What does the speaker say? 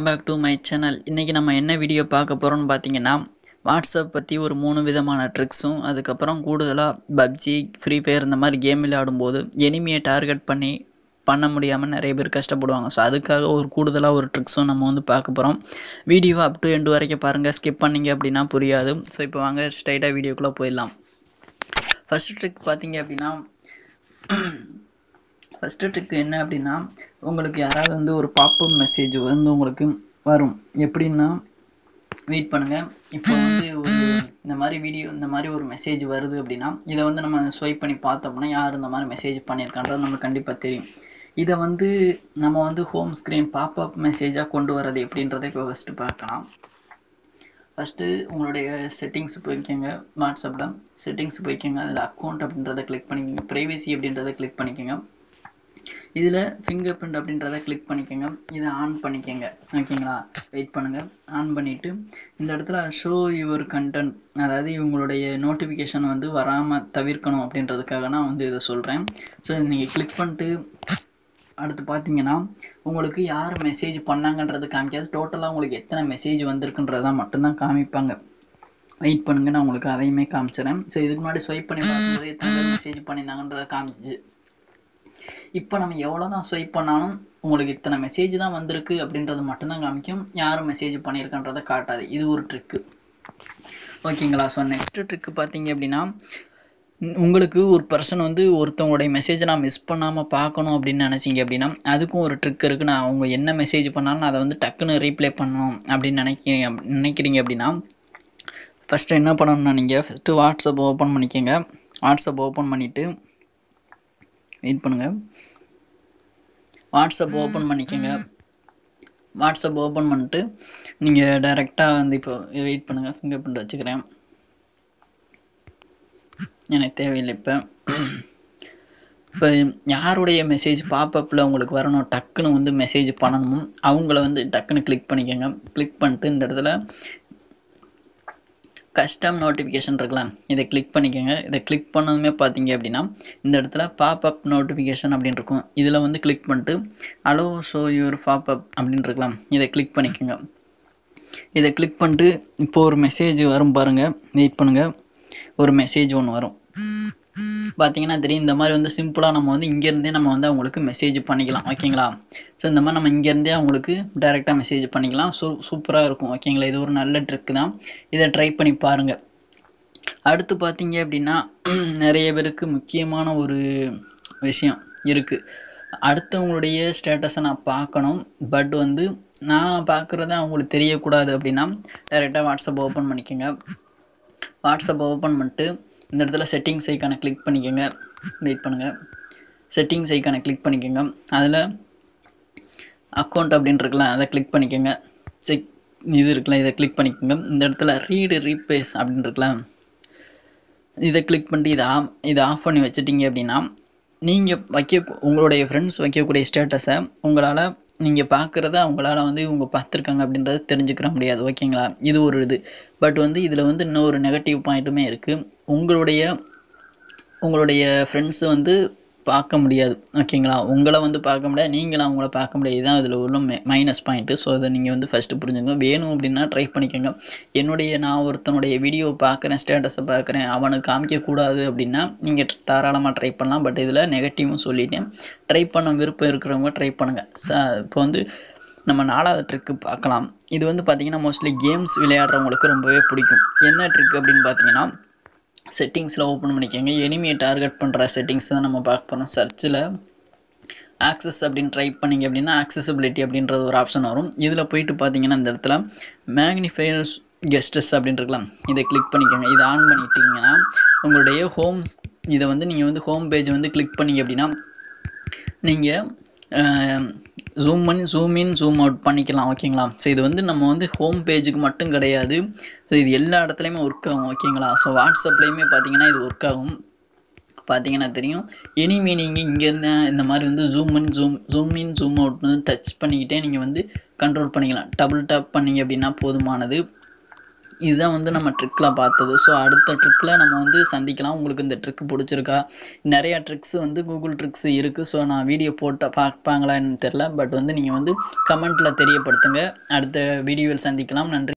welcome back to my channel இன்றைக்கி நம்ம என்ன வீடியோ பார்க்க போகிறோம்னு பார்த்தீங்கன்னா வாட்ஸ்அப் பற்றி ஒரு மூணு விதமான ட்ரிக்ஸும் அதுக்கப்புறம் கூடுதலாக பப்ஜி ஃப்ரீ ஃபயர் இந்த மாதிரி கேம் விளையாடும்போது எனிமியை டார்கெட் பண்ணி பண்ண முடியாமல் நிறைய பேர் கஷ்டப்படுவாங்க ஸோ அதுக்காக ஒரு கூடுதலாக ஒரு ட்ரிக்ஸும் நம்ம வந்து பார்க்க போகிறோம் வீடியோவை அப் டு எண்டு வரைக்கும் பாருங்கள் ஸ்கிப் பண்ணீங்க அப்படின்னா புரியாது ஸோ இப்போ வாங்க ஸ்ட்ரைட்டாக வீடியோக்குள்ளே போயிடலாம் ஃபஸ்ட் ட்ரிக் பார்த்தீங்க அப்படின்னா ஃபஸ்ட்டு ட்ரிக் என்ன அப்படின்னா உங்களுக்கு யாராவது வந்து ஒரு பாப்பப் மெசேஜ் வந்து உங்களுக்கு வரும் எப்படின்னா வெயிட் பண்ணுங்கள் இப்போ வந்து ஒரு இந்த மாதிரி வீடியோ இந்த மாதிரி ஒரு மெசேஜ் வருது அப்படின்னா இதை வந்து நம்ம ஸ்வைப் பண்ணி பார்த்தோம்னா யார் இந்த மாதிரி மெசேஜ் பண்ணியிருக்கான்றது நமக்கு கண்டிப்பாக தெரியும் இதை வந்து நம்ம வந்து ஹோம் ஸ்க்ரீன் பாப்பப் மெசேஜாக கொண்டு வரது எப்படின்றத இப்போ ஃபஸ்ட்டு பார்க்கலாம் ஃபஸ்ட்டு உங்களுடைய செட்டிங்ஸ் போய்க்கோங்க வாட்ஸ்அப்பில் செட்டிங்ஸ் போய்க்கோங்க அதில் அக்கௌண்ட் அப்படின்றத கிளிக் பண்ணிக்கோங்க ப்ரைவசி அப்படின்றத கிளிக் பண்ணிக்கோங்க இதில் ஃபிங்கர் பிரிண்ட் அப்படின்றத கிளிக் பண்ணிக்கோங்க இதை ஆன் பண்ணிக்கோங்க ஓகேங்களா வெயிட் பண்ணுங்கள் ஆன் பண்ணிவிட்டு இந்த இடத்துல ஷோ யுவர் கண்டென்ட் அதாவது இவங்களுடைய நோட்டிஃபிகேஷன் வந்து வராமல் தவிர்க்கணும் அப்படின்றதுக்காக நான் வந்து இதை சொல்கிறேன் ஸோ நீங்கள் கிளிக் பண்ணிட்டு அடுத்து பார்த்தீங்கன்னா உங்களுக்கு யார் மெசேஜ் பண்ணாங்கன்றது காமிக்காது டோட்டலாக உங்களுக்கு எத்தனை மெசேஜ் வந்திருக்குன்றதை மட்டும்தான் காமிப்பாங்க வெயிட் பண்ணுங்க நான் உங்களுக்கு அதையுமே காமிச்சிடறேன் ஸோ இதுக்கு முன்னாடி ஸ்வைப் பண்ணி பார்க்கும்போது எத்தனை பேர் மெசேஜ் பண்ணியிருந்தாங்கன்றத காமிச்சிச்சு இப்போ நம்ம எவ்வளோ தான் ஸ்வைப் பண்ணாலும் உங்களுக்கு இத்தனை மெசேஜ் தான் வந்திருக்கு அப்படின்றது மட்டும்தான் காமிக்கும் யாரும் மெசேஜ் பண்ணியிருக்கன்றதை காட்டாது இது ஒரு ட்ரிக்கு ஓகேங்களா ஸோ நெக்ஸ்ட்டு ட்ரிக்கு பார்த்தீங்க அப்படின்னா உங்களுக்கு ஒரு பர்சன் வந்து ஒருத்தவங்களுடைய மெசேஜை நான் மிஸ் பண்ணாமல் பார்க்கணும் அப்படின்னு நினச்சிங்க அப்படின்னா அதுக்கும் ஒரு ட்ரிக் இருக்குது நான் அவங்க என்ன மெசேஜ் பண்ணாலும் அதை வந்து டக்குன்னு ரீப்ளே பண்ணணும் அப்படின்னு நினைக்கிறீங்க நினைக்கிறீங்க அப்படின்னா ஃபஸ்ட்டு என்ன பண்ணணும்னா நீங்கள் ஃபஸ்ட்டு வாட்ஸ்அப் ஓப்பன் பண்ணிக்கோங்க வாட்ஸ்அப் ஓப்பன் பண்ணிவிட்டு வெயிட் பண்ணுங்கள் வாட்ஸ்அப் ஓப்பன் பண்ணிக்கோங்க வாட்ஸ்அப் ஓப்பன் பண்ணிட்டு நீங்கள் டைரெக்டாக வந்து இப்போ வெயிட் பண்ணுங்கள் ஃபிங்கர் பிரிண்ட் வச்சுக்கிறேன் எனக்கு தேவையில்லை இப்போ இப்போ யாருடைய மெசேஜ் பாப்பப்பில் உங்களுக்கு வரணும் டக்குன்னு வந்து மெசேஜ் பண்ணணும் அவங்கள வந்து டக்குன்னு கிளிக் பண்ணிக்கோங்க கிளிக் பண்ணிட்டு இந்த இடத்துல கஸ்டம் நோட்டிஃபிகேஷன் இருக்கலாம் இதை கிளிக் பண்ணிக்கோங்க இதை கிளிக் பண்ணதுமே பார்த்தீங்க அப்படின்னா இந்த இடத்துல பாப்அப் நோட்டிஃபிகேஷன் அப்படின்னு இருக்கும் இதில் வந்து கிளிக் பண்ணிட்டு அலோ ஷோ யுவர் பாப்அப் அப்படின்னு இருக்கலாம் இதை கிளிக் பண்ணிக்கோங்க இதை கிளிக் பண்ணிட்டு இப்போ ஒரு மெசேஜ் வரும் பாருங்கள் வெயிட் பண்ணுங்கள் ஒரு மெசேஜ் ஒன்று வரும் பார்த்தீங்கன்னா தெரியும் இந்த மாதிரி வந்து சிம்பிளாக நம்ம வந்து இங்கேருந்தே நம்ம வந்து அவங்களுக்கு மெசேஜ் பண்ணிக்கலாம் ஓகேங்களா ஸோ இந்த மாதிரி நம்ம இங்கேருந்தே அவங்களுக்கு டைரெக்டாக மெசேஜ் பண்ணிக்கலாம் சூ சூப்பராக இருக்கும் ஓகேங்களா இது ஒரு நல்ல ட்ரிக் தான் இதை ட்ரை பண்ணி பாருங்கள் அடுத்து பார்த்தீங்க அப்படின்னா நிறைய பேருக்கு முக்கியமான ஒரு விஷயம் இருக்குது அடுத்தவங்களுடைய ஸ்டேட்டஸை நான் பார்க்கணும் பட் வந்து நான் பார்க்குறத அவங்களுக்கு தெரியக்கூடாது அப்படின்னா டைரெக்டாக வாட்ஸ்அப் ஓப்பன் பண்ணிக்கோங்க வாட்ஸ்அப் ஓப்பன் பண்ணிட்டு இந்த இடத்துல செட்டிங்ஸ் ஐக்கானை கிளிக் பண்ணிக்கோங்க வெயிட் பண்ணுங்கள் செட்டிங்ஸ் ஐக்கானை கிளிக் பண்ணிக்கோங்க அதில் அக்கௌண்ட் அப்படின்னு இருக்கலாம் அதை கிளிக் பண்ணிக்கோங்க செக் இது இருக்குல்ல இதை கிளிக் பண்ணிக்கோங்க இந்த இடத்துல ரீடு ரீப்ளேஸ் அப்படின்னு இருக்கலாம் இதை கிளிக் பண்ணிட்டு இதை ஆஃப் இதை ஆஃப் பண்ணி வச்சுட்டீங்க அப்படின்னா நீங்கள் வைக்க உங்களுடைய ஃப்ரெண்ட்ஸ் வைக்கக்கூடிய ஸ்டேட்டஸை உங்களால் நீங்கள் பார்க்குறத அவங்களால வந்து இவங்க பார்த்துருக்காங்க அப்படின்றத தெரிஞ்சுக்கிற முடியாது ஓகேங்களா இது ஒரு இது பட் வந்து இதில் வந்து இன்னும் ஒரு நெகட்டிவ் பாயிண்ட்டுமே இருக்குது உங்களுடைய உங்களுடைய ஃப்ரெண்ட்ஸு வந்து பார்க்க முடியாது ஓகேங்களா உங்களை வந்து பார்க்க முடியாது நீங்களும் அவங்கள பார்க்க முடியாது இதுதான் இதில் உள்ள மெ மைனஸ் பாயிண்ட்டு ஸோ அதை நீங்கள் வந்து ஃபஸ்ட்டு புரிஞ்சுங்க வேணும் அப்படின்னா ட்ரை பண்ணிக்கோங்க என்னுடைய நான் ஒருத்தனுடைய வீடியோ பார்க்குறேன் ஸ்டேட்டஸை பார்க்குறேன் அவனுக்கு காமிக்கக்கூடாது அப்படின்னா நீங்கள் தாராளமாக ட்ரை பண்ணலாம் பட் இதில் நெகட்டிவும் சொல்லிட்டேன் ட்ரை பண்ண விருப்பம் இருக்கிறவங்க ட்ரை பண்ணுங்கள் ச இப்போ வந்து நம்ம நாலாவது ட்ரிக்கு பார்க்கலாம் இது வந்து பார்த்திங்கன்னா மோஸ்ட்லி கேம்ஸ் விளையாடுறவங்களுக்கு ரொம்பவே பிடிக்கும் என்ன ட்ரிக் அப்படின்னு பார்த்தீங்கன்னா செட்டிங்ஸில் ஓப்பன் பண்ணிக்கோங்க எனிமியை டார்கெட் பண்ணுற செட்டிங்ஸ் தான் நம்ம பார்க்க போகிறோம் சர்ச்சில் ஆக்சஸ் அப்படின்னு ட்ரை பண்ணிங்க அப்படின்னா ஆக்சசிபிலிட்டி அப்படின்றது ஒரு ஆப்ஷன் வரும் இதில் போயிட்டு பார்த்தீங்கன்னா இந்த இடத்துல மேக்னிஃபையர்ஸ் கெஸ்டஸ் அப்படின்னு இருக்கலாம் இதை கிளிக் பண்ணிக்கோங்க இதை ஆன் பண்ணிட்டீங்கன்னா உங்களுடைய ஹோம் இதை வந்து நீங்கள் வந்து ஹோம் பேஜ் வந்து கிளிக் பண்ணிங்க அப்படின்னா நீங்கள் ஜூம் பண்ணி ஜூம் இன் ஜூம் அவுட் பண்ணிக்கலாம் ஓகேங்களா ஸோ இது வந்து நம்ம வந்து ஹோம் பேஜுக்கு மட்டும் கிடையாது ஸோ இது எல்லா இடத்துலையுமே ஒர்க் ஆகும் ஓகேங்களா ஸோ வாட்ஸ்அப்லேயுமே பார்த்தீங்கன்னா இது ஒர்க் ஆகும் பார்த்தீங்கன்னா தெரியும் எனிமே நீங்கள் இங்கேருந்து இந்த மாதிரி வந்து zoom in zoom zoom in zoom out வந்து டச் பண்ணிக்கிட்டே நீங்கள் வந்து கண்ட்ரோல் பண்ணிக்கலாம் டபுள் டேப் பண்ணிங்க அப்படின்னா போதுமானது இதுதான் வந்து நம்ம ட்ரிக்கில் பார்த்தது ஸோ அடுத்த ட்ரிக்கில் நம்ம வந்து சந்திக்கலாம் உங்களுக்கு இந்த ட்ரிக் பிடிச்சிருக்கா நிறையா ட்ரிக்ஸ் வந்து கூகுள் ட்ரிக்ஸ் இருக்குது ஸோ நான் வீடியோ போட்ட பார்ப்பாங்களான்னு தெரில பட் வந்து நீங்கள் வந்து கமெண்ட்டில் தெரியப்படுத்துங்க அடுத்த வீடியோவில் சந்திக்கலாம் நன்றி